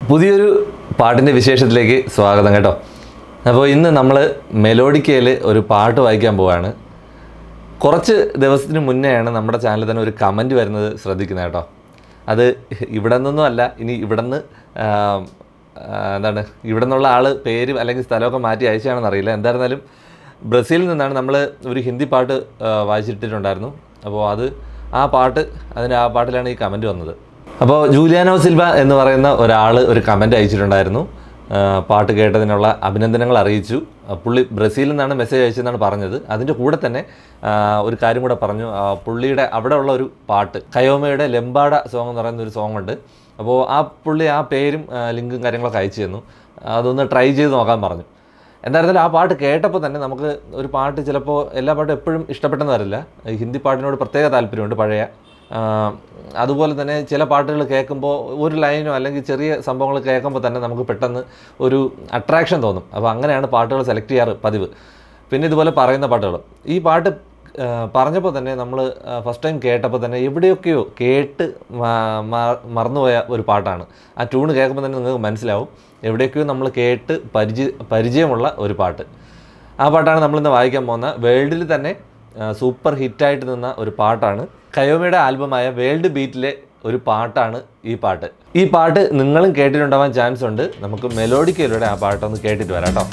പുതിയൊരു പാട്ടിൻ്റെ വിശേഷത്തിലേക്ക് സ്വാഗതം കേട്ടോ അപ്പോൾ ഇന്ന് നമ്മൾ മെലോഡിക്കയിൽ ഒരു പാട്ട് വായിക്കാൻ പോവാണ് കുറച്ച് ദിവസത്തിന് മുന്നെയാണ് നമ്മുടെ ചാനലിൽ തന്നെ ഒരു കമൻറ്റ് വരുന്നത് ശ്രദ്ധിക്കുന്നത് കേട്ടോ അത് ഇവിടെ നിന്നൊന്നും അല്ല ഇനി ഇവിടെ നിന്ന് എന്താണ് ഇവിടെ നിന്നുള്ള ആൾ പേര് അല്ലെങ്കിൽ സ്ഥലമൊക്കെ മാറ്റി അയച്ചാണെന്ന് അറിയില്ല എന്തായിരുന്നാലും ബ്രസീലിൽ നിന്നാണ് നമ്മൾ ഒരു ഹിന്ദി പാട്ട് ആ, വായിച്ചിട്ടിട്ടുണ്ടായിരുന്നു അപ്പോൾ അത് ആ പാട്ട് അതിൻ്റെ ആ പാട്ടിലാണ് ഈ കമൻറ്റ് വന്നത് അപ്പോൾ ജൂലിയാനോ സിൽവ എന്ന് പറയുന്ന ഒരാൾ ഒരു കമൻറ്റ് അയച്ചിട്ടുണ്ടായിരുന്നു ആ, പാട്ട് കേട്ടതിനുള്ള അഭിനന്ദനങ്ങൾ അറിയിച്ചു ആ, പുള്ളി ബ്രസീലിൽ നിന്നാണ് മെസ്സേജ് അയച്ചതെന്നാണ് പറഞ്ഞത് അതിൻ്റെ കൂടെ തന്നെ ആ, ഒരു കാര്യം കൂടെ പറഞ്ഞു ആ, പുള്ളിയുടെ അവിടെ ഉള്ള ഒരു പാട്ട് കയോമയുടെ ലെമ്പാട സോങ് എന്ന് പറയുന്ന ഒരു സോങ് ഉണ്ട് അപ്പോൾ ആ പുള്ളി ആ പേരും ആ, ലിങ്കും കാര്യങ്ങളൊക്കെ അയച്ചു തന്നു അതൊന്ന് ട്രൈ ചെയ്ത് നോക്കാൻ പറഞ്ഞു എന്തായിരുന്നാലും ആ പാട്ട് കേട്ടപ്പോൾ തന്നെ നമുക്ക് ഒരു പാട്ട് ചിലപ്പോൾ എല്ലാ പാട്ടും എപ്പോഴും ഇഷ്ടപ്പെട്ടെന്ന് വരില്ല ഈ ഹിന്ദി പാട്ടിനോട് പ്രത്യേക താല്പര്യമുണ്ട് പഴയ ആ, അതുപോലെ തന്നെ ചില പാട്ടുകൾ കേൾക്കുമ്പോൾ ഒരു ലൈനോ അല്ലെങ്കിൽ ചെറിയ സംഭവങ്ങൾ കേൾക്കുമ്പോൾ തന്നെ നമുക്ക് പെട്ടെന്ന് ഒരു അട്രാക്ഷൻ തോന്നും അപ്പോൾ അങ്ങനെയാണ് പാട്ടുകൾ സെലക്ട് ചെയ്യാറ് പതിവ് പിന്നെ ഇതുപോലെ പറയുന്ന പാട്ടുകൾ ഈ പാട്ട് ആ, പറഞ്ഞപ്പോൾ തന്നെ നമ്മൾ ഫസ്റ്റ് ടൈം കേട്ടപ്പോൾ തന്നെ എവിടെയൊക്കെയോ കേട്ട് മ- മ- മറന്നുപോയ ഒരു പാട്ടാണ് ആ ട്യൂണ് കേൾക്കുമ്പോൾ തന്നെ നിങ്ങൾക്ക് മനസ്സിലാവും എവിടെയൊക്കെയോ നമ്മൾ കേട്ട് പരിചയ പരിചയമുള്ള ഒരു പാട്ട് ആ പാട്ടാണ് നമ്മളിന്ന് വായിക്കാൻ പോകുന്ന വേൾഡിൽ തന്നെ ആ, സൂപ്പർ ഹിറ്റായിട്ട് നിന്ന ഒരു പാട്ടാണ് കയോമയുടെ ആൽബമായ വേൾഡ് ബീറ്റിലെ ഒരു പാട്ടാണ് ഈ പാട്ട് ഈ പാട്ട് നിങ്ങളും കേട്ടിട്ടുണ്ടാവാൻ ചാൻസ് ഉണ്ട് നമുക്ക് മെലോഡിക്കയിലൂടെ ആ പാട്ടൊന്ന് കേട്ടിട്ട് വരാം കേട്ടോ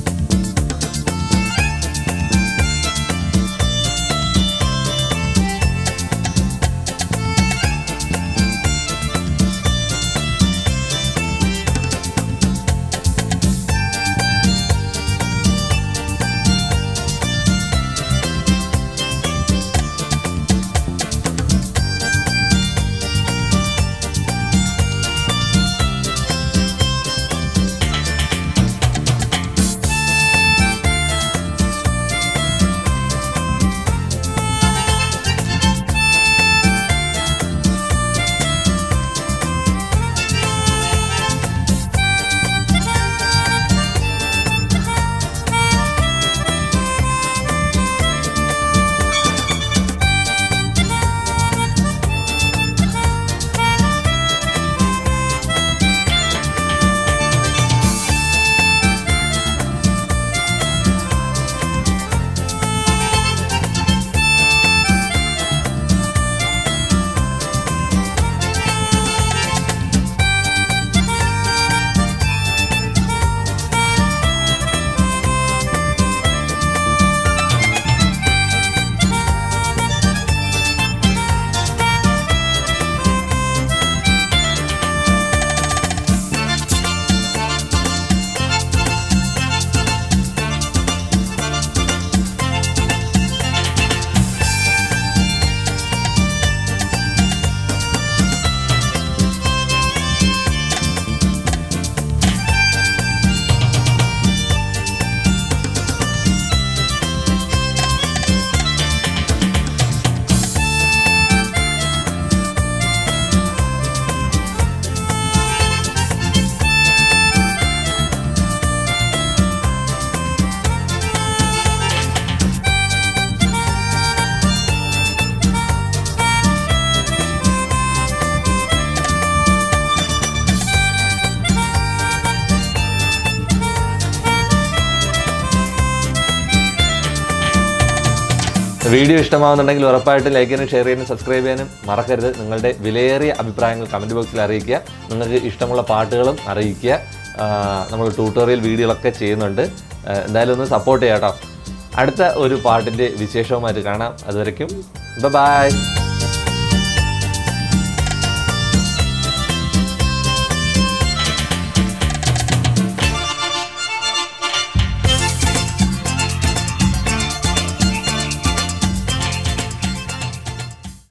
വീഡിയോ ഇഷ്ടമാവുന്നുണ്ടെങ്കിൽ ഉറപ്പായിട്ടും ലൈക്ക് ചെയ്യാനും ഷെയർ ചെയ്യാനും സബ്സ്ക്രൈബ് ചെയ്യാനും മറക്കരുത് നിങ്ങളുടെ വിലയേറിയ അഭിപ്രായങ്ങൾ കമൻറ്റ് ബോക്സിൽ അറിയിക്കുക നിങ്ങൾക്ക് ഇഷ്ടമുള്ള പാട്ടുകളും അറിയിക്കുക ആ, നമ്മൾ ട്യൂട്ടോറിയൽ വീഡിയോകളൊക്കെ ചെയ്യുന്നുണ്ട് ആ, എന്തായാലും ഒന്ന് സപ്പോർട്ട് ചെയ്യാം കേട്ടോ അടുത്ത ഒരു പാട്ടിൻ്റെ വിശേഷവുമായിട്ട് കാണാം അതുവരയ്ക്കും ബൈ